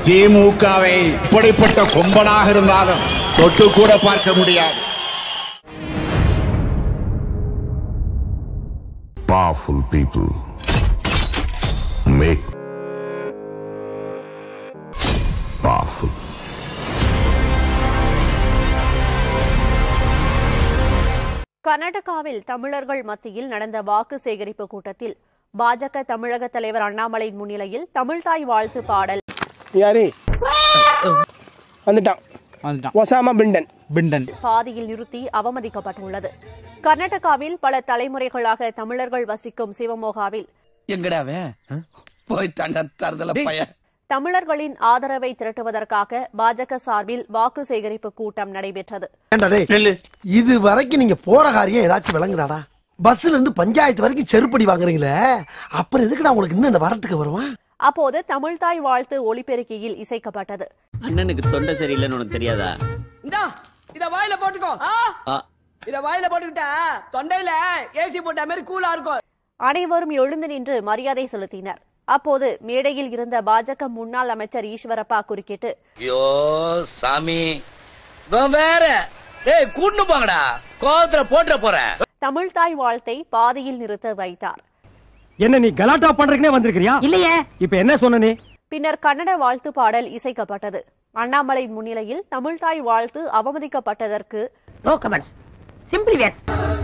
திமுகவை இப்படிப்பட்ட கொம்பனாக இருந்தாலும் தொட்டு கூட பார்க்க முடியாது Powerful people make powerful. கர்நாடகாவில் தமிழர்கள் மத்தியில் நடந்த வாக்கு சேகரிப்பு கூட்டத்தில் பாஜக தமிழக தலைவர் அண்ணாமலை முன்னிலையில் தமிழ்தாய் வாழ்த்து பாடல் யாரு வந்துட்டான் வந்துட்டான் ஒசாமா பிண்டன் பிண்டன் பாதியில் நிறுத்தி அவமதிக்கப்பட்டுள்ளது கர்நாடகாவில் பல தலைமுறைகளாக தமிழர்கள் வசிக்கும் சிவமோகாவில் எங்கடாவே போயிட்டாண்டா தரதல பையன் தமிழர்களின் ஆதரவை திரட்டுவதற்காக பாஜக சார்பில் வாக்கு சேகரிப்பு கூட்டம் நடைபெற்றது ஏண்டா டேய், இது வரைக்கும் நீங்க போற காரியம் ஏதாச்சும் விளங்குதாடா பஸ்ல இருந்து பஞ்சாயத்து வரைக்கும் செருப்படி வாங்குறீங்களே அப்புறம் எதுக்குடா உங்களுக்கு இன்னும் இந்த வரட்டுக்கு வருவான் அப்போது தமிழ்தாய் வாழ்த்து ஒலிபெருக்கியில் இசைக்கப்பட்டது அண்ணனுக்கு தொண்டை சரியில்லைன்னு உனக்கு தெரியாதா இந்தா இத வாயில போட்டுக்கோ ஆ, இத வாயில போட்டுக்கிட்டா தொண்டையில ஏசி போட்ட மாதிரி கூலா இருக்கும் அனைவரும் எழுந்து நின்று மரியாதை செலுத்தினர் அப்போது மேடையில் இருந்த பாஜக முன்னாள் அமைச்சர் ஈஸ்வரப்பா குறுக்கிட்டு ஐயோ சாமி இவன் வேற டேய் கூட்டு போங்கடா கோவத்துல போட்டுற போறேன் தமிழ்தாய் வாழ்த்தை பாதியில் நிறுத்த வைத்தார் என்ன நீ கலாட்டா பண்றதுக்குனே வந்திருக்கிறியா இல்லையே இப்ப என்ன சொன்ன நீ பின்னர் கன்னட வாழ்த்து பாடல் இசைக்கப்பட்டது அண்ணாமலை முன்னிலையில் தமிழ்தாய் வாழ்த்து அவமதிக்கப்பட்டதற்கு நோ கமெண்ட்ஸ் சிம்பிளி வேஸ்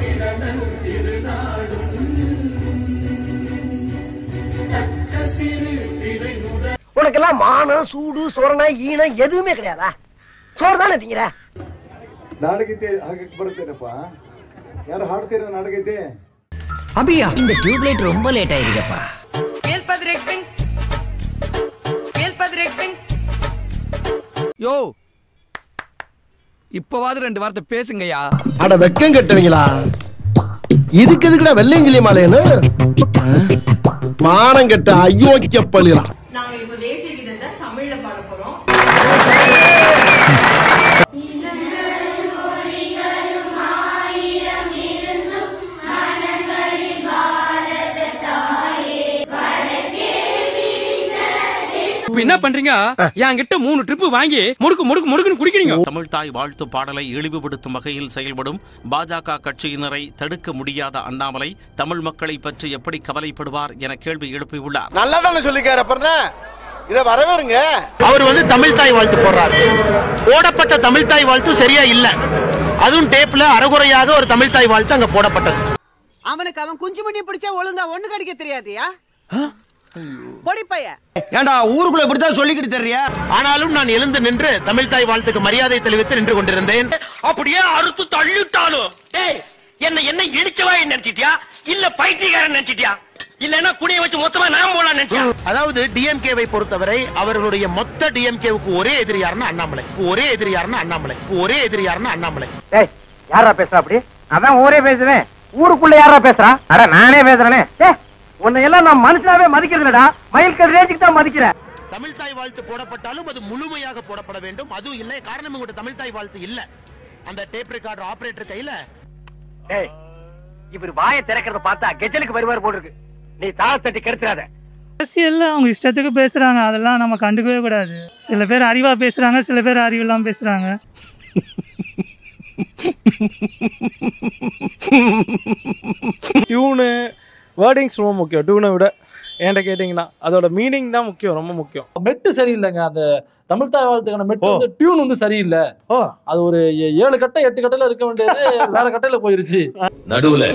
உனக்கெல்லாம் மானம் சூடு சொரணை ஈனம் எதுவுமே கிடையாதா சோறு தானே திங்கிற ನಾಡಗೀತೆ ಹಾಕಕ್ಕೆ ಬರುತ್ತೇನಪ್ಪ ಯಾರು ಹಾಡ್ತೀರ ನಾಡಗೀತೆ அபியா இந்த டியூப்லைட் ரொம்ப லேட் ஆயிருக்கப்பா யோ இப்பவாது ரெண்டு வார்த்தை பேசுங்கய்யா அட வெக்கம் கட்டுவீங்களா இதுக்கு எதுக்குடா வெள்ளையங்கிலி மாலையன்னு மானம் கட்ட அயோக்கிய பள்ளிகளா நாங்க இப்ப தேசிய கீதத்தை தமிழ்ல பாட போறோம் இப்ப என்ன பண்றீங்க என்கிட்ட மூணு ட்ரிப் வாங்கி முடுக்கு முடுக்கு முடுக்குன்னு குடிக்கிறீங்க தமிழ் தாய் வாழ்த்து பாடலை இழிவுபடுத்தும் வகையில் செயல்படும் பாஜக கட்சியினரை தடுக்க முடியாத அண்ணாமலை தமிழ் மக்களை பற்றி எப்படி கவலைப்படுவார் என கேள்வி எழுப்பியுள்ளார் நல்லா தானே சொல்லிக்காரு அப்புறம் இத வரவேறுங்க அவர் வந்து தமிழ் தாய் வாழ்த்து போடுறாரு போடப்பட்ட தமிழ் தாய் வாழ்த்து சரியா இல்ல அதுவும் டேப்ல அறகுறையாக ஒரு தமிழ் தாய் வாழ்த்து அங்க போடப்பட்டது அவனுக்கு அவன் குஞ்சு மணி பிடிச்சா ஒழுங்கா ஒண்ணு கடிக்க தெரியாதியா பொடி பையன் ஏண்டா ஊருக்குள்ள இப்படித்தான் சொல்லிக்கிட்டு தெரியா ஆனாலும் நான் எழுந்து நின்று தமிழ் தாய் வாழ்த்துக்கு மரியாதை தெரிவித்து நின்று கொண்டிருந்தேன் அப்படியே அறுத்து தள்ளிட்டாலும் டேய் என்ன என்ன இடிச்சவா நினைச்சிட்டியா இல்ல பைத்தியக்காரன் நினைச்சிட்டியா இல்லன்னா குடிய வச்சு மொத்தமா நான் போலாம் நினைச்சியா அதாவது டிஎம்கேவை பொறுத்தவரை அவர்களுடைய மொத்த டிஎம்கேவுக்கு ஒரே எதிரி யாருன்னா அண்ணாமலை ஒரே எதிரி யாருன்னா அண்ணாமலை ஒரே எதிரி யாருன்னா அண்ணாமலை டேய் யாரா பேசுறா அப்படி அதான் ஊரே பேசுவேன் ஊருக்குள்ள யாரா பேசுறா அட நானே பேசுறேனே டேய் உன்னை எல்லாம் நான் மனுஷனாவே மதிக்கிறதுலடா மயில்கல் ரேஞ்சுக்கு தான் மதிக்கிறேன் தமிழ் தாய் வாழ்த்து போடப்பட்டாலும் அது முழுமையாக போடப்பட வேண்டும் அதுவும் இல்லை காரணம் உங்கள்ட்ட தமிழ் தாய் வாழ்த்து இல்ல அந்த டேப் ரெக்கார்டர் ஆபரேட்டர் கையில டேய் இவர் வாயை திறக்கிறத பார்த்தா கெஜலுக்கு வருவார் போல் இருக்கு நீ தாள தட்டி கெடுத்துறாத அரசியல்ல அவங்க இஷ்டத்துக்கு பேசுறாங்க அதெல்லாம் நம்ம கண்டுக்கவே கூடாது சில பேர் அறிவா பேசுறாங்க சில பேர் அறிவு இல்லாம பேசுறாங்க டியூனு வேர்டிங்ஸ் ரொம்ப முக்கியம் டியூனை விட என்கிட்ட கேட்டிங்கன்னா அதோட மீனிங் தான் முக்கியம் ரொம்ப முக்கியம் மெட்டு சரியில்லைங்க அந்த தமிழ் தாய் வாழ்த்துக்கான மெட்டு ஓ. வந்து டியூன் வந்து சரியில்லை ஓ அது ஒரு ஏ- ஏழு கட்டை எட்டு கட்டையில இருக்க வேண்டியது வேற கட்டையில போயிருச்சு நடுவுல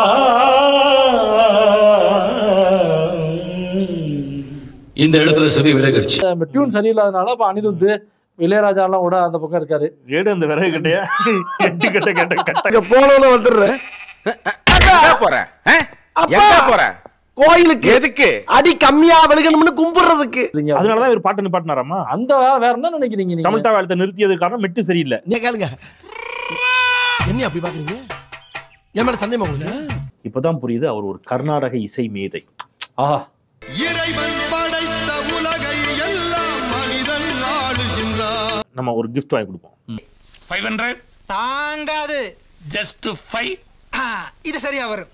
இந்த இடத்துல சரி விலகிடுச்சு அந்த டியூன் சரியில்லாதனால இப்ப அனிருத் இளையராஜா எல்லாம் கூட அந்த பக்கம் இருக்காரு ஏடு அந்த விறகு கட்டையா எட்டு கட்டை கட்ட கட்ட இங்க போனவன வந்துடுறேன் போறேன் போறேன் கோயிலுக்கு எதுக்கு அடி கம்மியா விழுகணும்னு கும்பிடுறதுக்கு நீங்க அதனாலதான் இவர் பாட்டு நிப்பாட்டினாராமா அந்த வேற வேற என்ன நினைக்கிறீங்க நீங்க தமிழ் தாழ்த்தை நிறுத்தியது காரணம் மெட்டு சரியில்லை நீங்க கேளுங்க என்ன அப்படி பாக்குறீங்க என் மேல சந்தேகமா உங்களுக்கு இப்பதான் புரியுது அவர் ஒரு கர்நாடக இசை மேதை ஆஹா நம்ம ஒரு gift வாங்கி கொடுப்போம் ஃபைவ் ஹண்ட்ரட் தாங்காது ஜஸ்ட் ஃபைவ் இது சரியா வரும்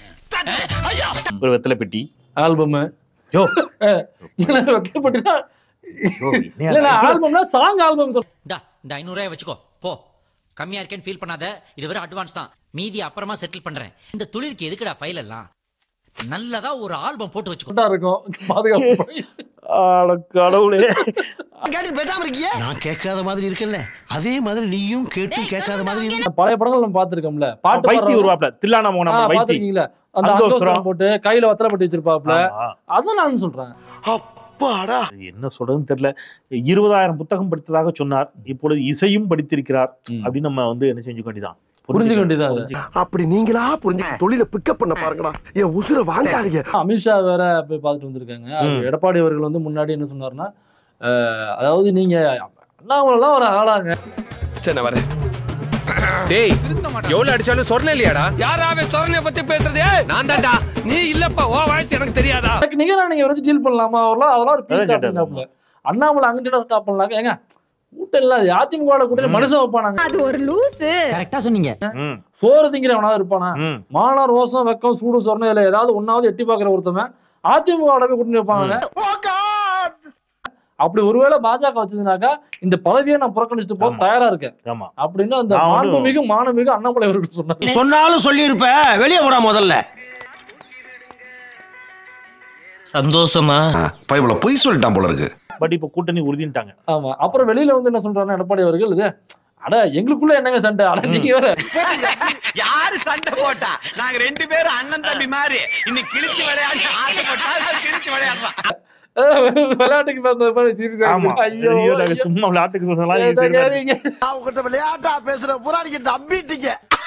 ஒரு வெத்தலை பெட்டி ஆல்பம் யோ வெக்கப்பட்டுனா இல்ல ஆல்பம்னா சாங் ஆல்பம் இந்தா இந்த ஐநூறுரூவாய் வச்சுக்கோ போ கம்மியா இருக்கேன்னு ஃபீல் பண்ணாத இது வரை அட்வான்ஸ் தான் மீதி அப்புறமா செட்டில் பண்றேன் இந்த தொழிலுக்கு எதுக்குடா ஃபைல் எல்லாம் நல்லதா ஒரு ஆல்பம் போட்டு வச்சுக்கோ இருக்கும் பாதுகாப்பு ஆட கடவுளே கேட்டு பேசாம இருக்கியே நான் கேட்காத மாதிரி இருக்கல அதே மாதிரி நீயும் கேட்டு கேட்காத மாதிரி பழைய படங்கள் நம்ம பாத்துருக்கோம்ல பாட்டு வைத்தி பாடுறவங்க- வருவாப்ல தில்லானா மோகனம் ஆ, வைத்தி பாத்திருக்கீங்களா அந்த அங்கோஸ்திரம். அங்கோஸ்திரம் போட்டு கையில வத்தலை பட்டி வச்சிருப்பாப்ல ஆமா. அதான் நான் சொல்றேன் அப்பாடா என்ன சொல்றதுன்னு தெரியல இருபதாயிரம் புத்தகம் படித்ததாக சொன்னார் இப்பொழுது இசையும் படித்திருக்கிறார் அப்படின்னு நம்ம வந்து என்ன செஞ்சுக்க வேண்டியதான் புரிஞ்சுக்க வேண்டியதா அது. அப்படி நீங்களா புரிஞ்சு தொழில பிக்கப் பண்ண பாருங்கடா என் உசுர வாங்காதீங்க அமித்ஷா வேற போய் பார்த்துட்டு வந்திருக்காங்க அது ம். எடப்பாடி அவர்கள் வந்து முன்னாடி என்ன சொன்னாருன்னா அஹ், அதாவது நீங்க அண்ணாமலாம் ஒரு ஆளாங்க சரி நான் வரேன் டேய் எவ்வளவு அடிச்சாலும் சொரண இல்லையாடா யாரா அவன் சொரணைய பத்தி பேசுறது நான் தான்டா நீ இல்லப்பா ஓ வாய்ஸ் எனக்கு தெரியாதா எனக்கு நிகரா நீங்க வச்சு டீல் பண்ணலாமா அவர்லாம் அதெல்லாம் ஒரு பீஸ் அதான் கேட்டேன். அப்படின்னாப்ல அண்ணாமலை அங்கிட்ட ஸ்டாப் பண்ணலாங்க ஏங்க கூட்டம் இல்ல அது அதிமுக கூட்டணி மனுஷன் வைப்பானாங்க அது ஒரு லூசு கரெக்டா சொன்னீங்க சோறு திங்கிறவனாவது இருப்பானா மான ரோசம் வெக்கம் சூடு சொரணம் இதுல ஏதாவது ஒன்னாவது எட்டி பாக்குற ஒருத்தவன் அதிமுக போய் கூட்டணி வைப்பாங்க அப்படி ஒருவேளை பாஜக வச்சதுனாக்கா இந்த பதவியை நான் புறக்கணிச்சுட்டு போக தயாரா இருக்கேன் ஆமா அப்படின்னு அந்த நான் வந்து- மாண்புமிகு மானமிகு அண்ணாமலை அவர்கள் சொன்னாங்க சொன்னாலும் சொல்லி இருப்ப வெளியே போடா முதல்ல சந்தோஷமா பைபிள பொய் சொல்லிட்டான் போல இருக்கு பட் இப்ப கூட்டணி உறுதிட்டாங்க ஆமா அப்புறம் வெளியில வந்து என்ன சொல்றாருன்னா எடப்பாடி அவர்கள் இது அட எங்களுக்குள்ள என்னங்க சண்டை அட நீங்க வேற யாரு சண்டை போட்டா நாங்க ரெண்டு பேரும் அண்ணன் தம்பி மாதிரி இன்னைக்கு கிழிச்சு விளையாடி ஆசைப்பட்டா நான் கிழிச்சு விளையாடுறோம் விளையாட்டுக்கு பேசுறது மாதிரி சீரியஸா ஆமா ஐயோ ஐயோ நாங்க சும்மா விளையாட்டுக்கு சொன்னலாம் நீங்க ஏதோ தெரியல. கேறீங்க. நான் உங்ககிட்ட விளையாட்டா பேசுற பூரா நீங்க நம்பிட்டீங்க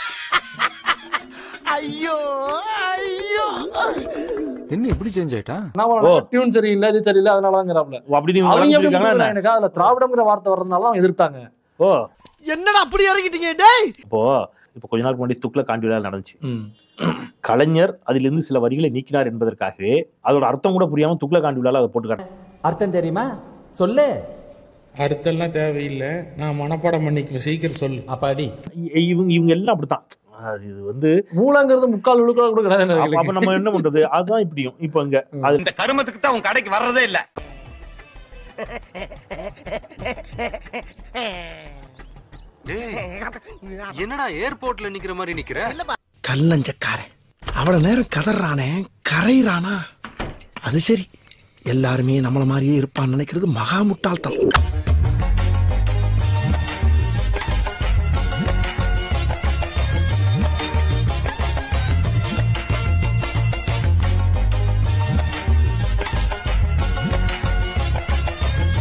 ஐயோ ஐயோ என்ன இப்படி சேஞ்ச் ஆயிட்டா அண்ணாமலை டியூன் சரியில்லை இது சரியில்லை அதனாலங்கிறாப்ல ஓ, அப்படி நீங்க அவங்க எப்படி வளர்ந்துருக்காங்களா என்ன? எனக்கு அதுல திராவிடம்ங்கிற வார்த்தை வர்றதுனால அவங்க எதிர்த்தாங்க ஓ என்னடா அப்படி இறங்கிட்டீங்க டேய் இப்போ இப்போ கொஞ்ச நாள் முன்னாடி துக்ளக் காண்டி விழா நடந்துச்சு கலைஞர் அதிலிருந்து சில வரிகளை நீக்கினார் என்பதற்காகவே அதோட அர்த்தம் கூட புரியாம துக்ளக் காண்டி விழால அதை போட்டு காட்டு அர்த்தம் தெரியுமா சொல்லு அர்த்தம்லாம் தேவையில்லை நான் மனப்பாடம் பண்ணிக்குவேன் சீக்கிரம் சொல்லு அப்பாடி இவங்க இவங்க எல்லாம் அப்படித்தான் அது இது வந்து மூலங்கிறது முக்கால் விழுக்கால் கூட கிடையாது அப்ப- அப்ப நம்ம என்ன பண்றது அதுதான் இப்படியும் இப்போ இங்க அது இந்த கருமத்துக்கு தான் உன் கடைக்கு வர்றதே இல்ல என்னடா ஏர்போர்ட்ல நிக்கிற மாதிரி நிக்கிற கல்லஞ்சக்காரன் அவ்வளவு நேரம் கதறானே கரையிறானா அது சரி எல்லாருமே நம்மள மாதிரியே இருப்பான்னு நினைக்கிறது மகா முட்டாள்தனம்